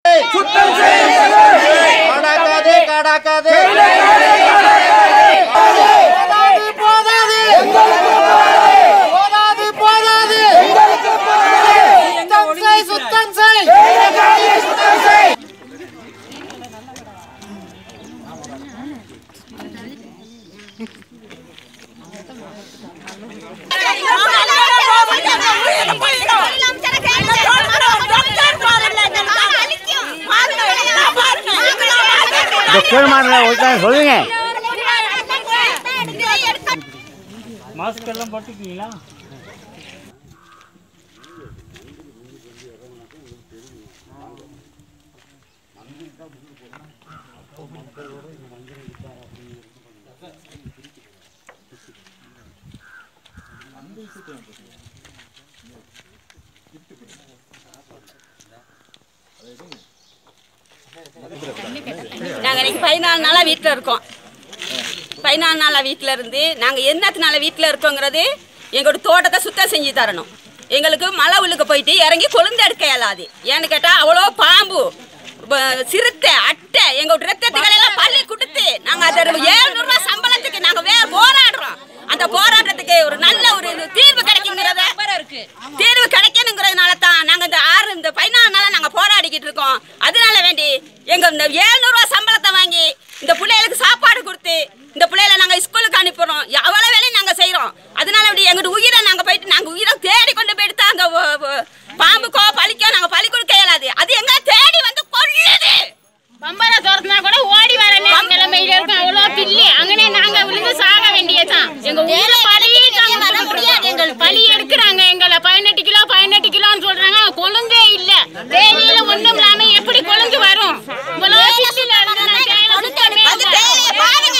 காடாக்காதே காடாக்காதே போதாது போதாது போதாது சுத்தம் செய் சுத்தம் செய் சுத்தம் செய் டாக்டர் மாரில் ஒருத்தர் சொல்லுங்க மாஸ்க் எல்லாம் போட்டுக்கீங்களா நாங்கள் இன்னைக்கு பதினாலு நாளாக வீட்டில் இருக்கோம் பதினாலு நாளாக வீட்டில் இருந்து நாங்கள் என்னத்தினால வீட்டில் இருக்கோங்கிறது எங்களோட தோட்டத்தை சுத்தம் செஞ்சு தரணும் எங்களுக்கு மலை உள்ளுக்கு போயிட்டு இறங்கி கொழுந்து எடுக்க இயலாது ஏன்னு கேட்டால் அவ்வளோ பாம்பு ப- சிறுத்தை அட்டை எங்களோட ரத்தத்துக்களை எல்லாம் பள்ளி கொடுத்து நாங்கள் அதை ஏழ்நூறுவா சம்பளத்துக்கு நாங்கள் வேற போராடுறோம் அந்த போராட்டத்துக்கு ஒரு நல்ல ஒரு இது தீர்வு கிடைக்குங்கிறத தீர்வு கிடைக்கணுங்கிறதுனால தான் நாங்கள் இந்த ஆறு இந்த பதினாலு நாளாக நாங்கள் போராடிக்கிட்டு இருக்கோம் அதனால வேண்டி எங்கள் இந்த ஏழ்நூறுவா சம்பளத்தை வாங்கி இந்த பிள்ளைகளுக்கு சாப்பாடு கொடுத்து இந்த பிள்ளைகளை நாங்கள் ஸ்கூலுக்கு அனுப்புறோம் அவ்வளோ வேலையும் நாங்கள் செய்கிறோம் அதனால அப்படி எங்களோட உயிரை நாங்கள் போயிட்டு நாங்கள் உயிரை தேடி கொண்டு போயிட்டு தான் அங்கே பாம்புக்கோ பழிக்கோ நாங்கள் பழி கொடுக்க இயலாது அது எங்களை தேடி வந்து கொல்லுது பம்பரை துரத்துனா கூட ஓடி வர நிலைமையில இருக்கும் அவ்வளோ பில்லி அங்கனே நாங்க விழுந்து சாக வேண்டியதுதான் எங்க ஊர்ல பழி வர முடியாது எங்களுக்கு பழி எடுக்கிறாங்க எங்களை பதினெட்டு கிலோ பதினெட்டு கிலோன்னு சொல்றாங்க கொழுந்தே இல்ல தேனியில ஒண்ணும் இல்லாம எப்படி கொழுந்து வரும் இவ்வளோ பில்லில இருந்து நான் தேயிலை சுத்தமே வந்து இல்லை. தேவையை பாருங்க